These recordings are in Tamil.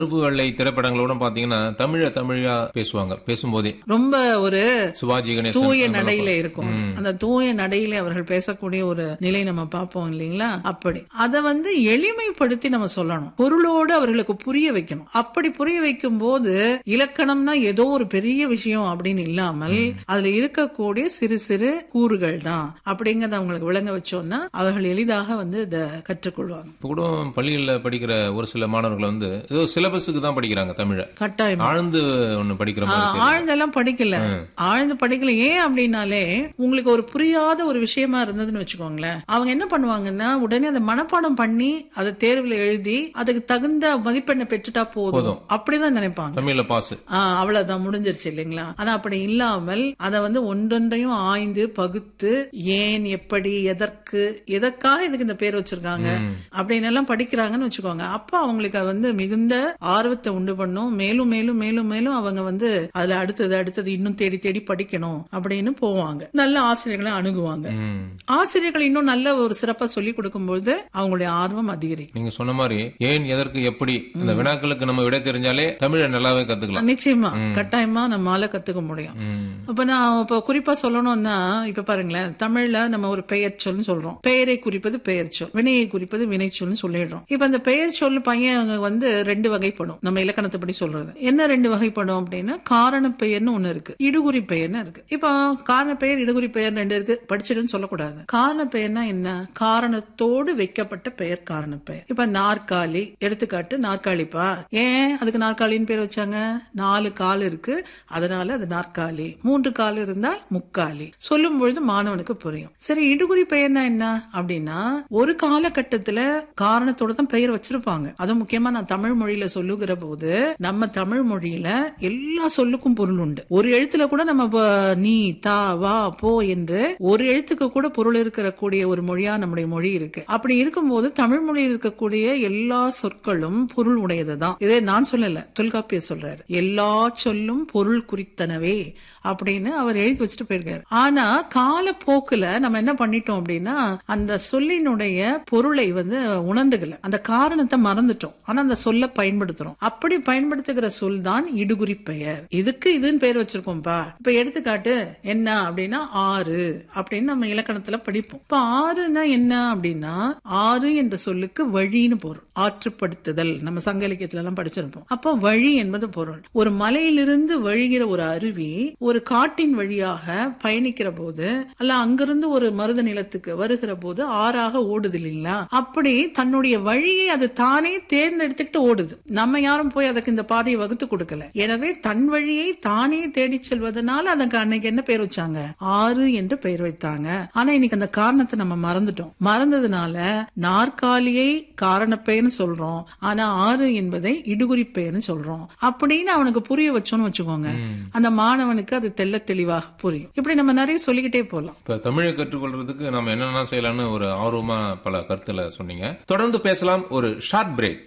கருப்பு வெள்ளை திரைப்படங்களோட பாத்தீங்கன்னா தமிழ தமிழா பேசுவாங்க பேசும்போதே ரொம்ப ஒரு சிவாஜி கணேசன் தூய அந்த நடையில மாதிரி. இருக்கும் அந்த தூய நடையில அவர்கள் பேசக்கூடிய ஒரு நிலை நம்ம பார்ப்போம் இல்லைங்களா அப்படி அத வந்து எளிமைப்படுத்தி நம்ம சொல்லணும் பொருளோடு அவர்களுக்கு புரிய வைக்கணும் அப்படி புரிய வைக்கும் போது இலக்கணம்னா ஏதோ ஒரு பெரிய விஷயம் அப்படின்னு இல்லாமல் அதுல இருக்கக்கூடிய சிறு சிறு கூறுகள் தான் அப்படிங்கறத அவங்களுக்கு விளங்க வச்சோம்னா அவர்கள் எளிதாக வந்து இதை கற்றுக்கொள்வாங்க இப்ப கூட பள்ளிகள்ல படிக்கிற ஒரு சில மாணவர்கள் வந்து ஏதோ சிலபஸுக்கு தான் படிக்கிறாங்க தமிழ கட்டாயம் ஆழ்ந்து ஒண்ணு படிக்கிற மாதிரி தெரியல. ஆழ்ந்தெல்லாம் படிக்கல ஆழ்ந்து படிக்கல ஏன் அப்படின்னாலே உங்களுக்கு ஒரு புரியாத ஒரு விஷயமா இருந்ததுன்னு வச்சுக்கோங்களேன் அவங்க என்ன பண்ணுவாங்கன்னா உடனே அதை மனப்பாடம் பண்ணி அதை தேர்வுல எழுதி அதுக்கு தகுந்த மதிப்பெண்ணை பெற்றுட்டா போதும் அப்படிதான் நினைப்பாங்க தமிழ்ல பாஸ் ஆஹ் அவ்வளவுதான் முடிஞ்சிருச்சு இல்லைங்களா ஆனா அப்படி இல்லாமல் அதை வந்து ஒன்றொன்றையும் ஆய்ந்து பகுத்து ஏன் எப்படி எதற்கு எதற்காக இதுக்கு இந்த பேர் வச்சிருக்காங்க அப்படின்னு எல்லாம் படிக்கிறாங்கன்னு வச்சுக்கோங்க அப்ப அவங்களுக்கு அது வந்து மிகுந்த ஆர்வத்தை உண்டு பண்ணும் மேலும் மேலும் மேலும் மேலும் அவங்க வந்து அதுல அடுத்தது அடுத்தது இன்னும் தேடி தேடி படிக்கணும் அப்படின்னு போவாங்க நல்ல ஆசிரியர்களை அணுகுவாங்க ம். ஆசிரியர்கள் இன்னும் நல்ல ஒரு சிறப்பா சொல்லி கொடுக்கும்போது அவங்களுடைய ஆர்வம் அதிகரிக்கும் நீங்க சொன்ன மாதிரி ஏன் எதற்கு எப்படி இந்த வினாக்களுக்கு நம்ம விடை தெரிஞ்சாலே தமிழை நல்லாவே கத்துக்கலாம் நிச்சயமா கட்டாயமா நம்மால கத்துக்க முடியும் ம். அப்ப நான் இப்ப குறிப்பா சொல்லணும்னா இப்ப பாருங்களேன் தமிழ்ல நம்ம ஒரு பெயர் சொல்னு சொல்றோம் பெயரை குறிப்பது பெயர் சொல் வினையை குறிப்பது வினைச்சொல்னு சொல்லிடுறோம் இப்ப அந்த பெயர் சொல் பையன் வந்து ரெண்டு வகைப்படும் நம்ம இலக்கணத்தைப்படி சொல்றது என்ன ரெண்டு வகைப்படும் அப்படின்னா காரண பெயர்னு ஒண்ணு இருக்கு இடுகுறி பெயர்னு இருக்கு இப்போ காரண பெயர் இடுகுறி பெயர் ரெண்டு இருக்கு படிச்சிடுன்னு சொல்லக்கூடாது காரண பெயர்னா என்ன காரணத்தோடு வைக்கப்பட்ட பெயர் காரண பெயர் இப்ப நாற்காலி எடுத்துக்காட்டு நாற்காலிப்பா ஏன் அதுக்கு நாற்காலின்னு பேர் வச்சாங்க நாலு கால் இருக்கு அதனால அது நாற்காலி மூன்று கால் இருந்தால் முக்காலி சொல்லும் பொழுது மாணவனுக்கு புரியும் சரி இடுகுறி பெயர்னா என்ன அப்படின்னா ஒரு காலகட்டத்துல காரணத்தோட தான் பெயர் வச்சிருப்பாங்க அதுவும் முக்கியமா நான் தமிழ் மொழியில சொல்லுகிற போது நம்ம தமிழ் மொழியில எல்லா சொல்லுக்கும் பொருள் உண்டு ஒரு எழுத்துல கூட நம்ம வ- நீ தா வா போ என்று ஒரு எழுத்துக்கு கூட பொருள் இருக்கிற கூடிய ஒரு மொழியா நம்முடைய மொழி இருக்கு அப்படி இருக்கும்போது தமிழ் மொழியில் இருக்கக்கூடிய எல்லா சொற்களும் பொருள் உடையதுதான் இதே நான் சொல்லல தொல்காப்பியர் சொல்றாரு எல்லா சொல்லும் பொருள் குறித்தனவே அப்படின்னு அவர் எழுதி வச்சுட்டு போயிருக்காரு ஆனா காலப்போக்குல நம்ம என்ன பண்ணிட்டோம் அப்படின்னா அந்த சொல்லினுடைய பொருளை வந்து உணர்ந்துக்கல அந்த காரணத்தை மறந்துட்டோம் ஆனா அந்த சொல்ல பயன்படுத்துறோம் அப்படி பயன்படுத்துகிற சொல் தான் இடுகுறி பெயர் இதுக்கு இதுன்னு பேர் வச்சிருக்கோம்ப்பா இப்ப எடுத்துக்காட்டு என்ன அப்படின்னா ஆறு அப்படின்னு நம்ம இலக்கணத்துல படிப்போம் இப்ப ஆறுனா என்ன அப்படின்னா ஆறு என்ற சொல்லுக்கு வழின்னு பொருள் ஆற்றுப்படுத்துதல் நம்ம சங்க இலக்கியத்துல எல்லாம் படிச்சிருப்போம் அப்ப வழி என்பது பொருள் ஒரு மலையிலிருந்து வழிகிற ஒரு அருவி ஒரு காட்டின் வழியாக பயணிக்கிற போது அல்ல அங்கிருந்து ஒரு மருத நிலத்துக்கு வருகிற போது ஆறாக ஓடுது இல்லைங்களா அப்படி தன்னுடைய வழியை அது தானே தேர்ந்தெடுத்துக்கிட்டு ஓடுது நம்ம யாரும் போய் அதுக்கு இந்த பாதையை வகுத்து கொடுக்கல எனவே தன் வழியை தானே தேடி செல்வதனால அதுக்கு அன்னைக்கு என்ன பேர் வச்சாங்க ஆறு என்று பெயர் வைத்தாங்க ஆனா இன்னைக்கு அந்த காரணத்தை நம்ம மறந்துட்டோம் மறந்ததுனால நாற்காலியை காரண பெயர்னு சொல்றோம் ஆனா ஆறு என்பதை இடுகுறி பெயர்னு சொல்றோம் அப்படின்னு அவனுக்கு புரிய வச்சோம்னு வச்சுக்கோங்க அந்த மாணவனுக்கு அது தெள்ள தெளிவாக புரியும் இப்படி நம்ம நிறைய சொல்லிக்கிட்டே போலாம் இப்ப தமிழை கற்றுக்கொள்றதுக்கு நம்ம என்னென்ன செய்யலாம்னு ஒரு ஆர்வமா பல கருத்துல சொன்னீங்க தொடர்ந்து பேசலாம் ஒரு short break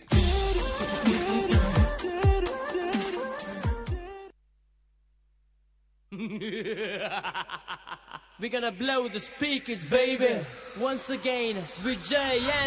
We're gonna blow the speakers, baby. Once again, with Jay and